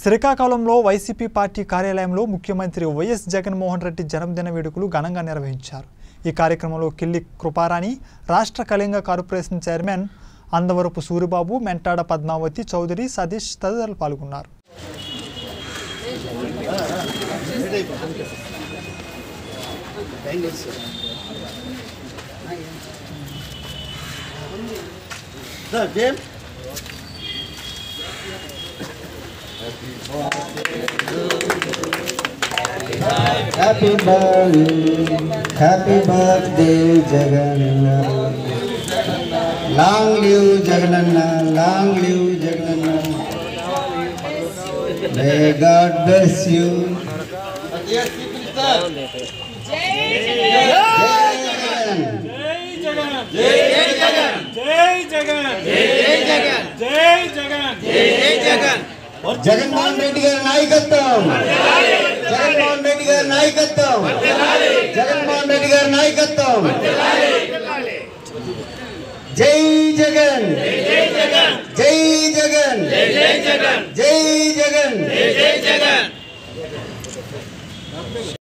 శ్రీకాకుళంలో YCP party కార్యాలయంలో ముఖ్యమంత్రి వైఎస్ జగన్మోహన్ రెడ్డి జన్మదిన వేడుకలు ఘనంగా నిర్వహించారు ఈ కార్యక్రమంలో కిల్లి కృపారాణి రాష్ట్ర కళింగ కార్పొరేషన్ చైర్మన్ అందవరపు సూరిబాబు మెంటాడ పద్మావతి చౌదరి సతీష్ తదితరులు పాల్గొన్నారు Sir, James. Happy birthday, happy birthday, Jagannath. Long live Jagannath, long live Jagannath. May God bless you. Yes, sir. Jai Jaganmohan Reddy గారి నాయకత్వం జగన్మోహన్ రెడ్డి గారి నాయకత్వం జగన్మోహన్ రెడ్డి గారి నాయకత్వం జై జగన్ జై జగన్ జై జగన్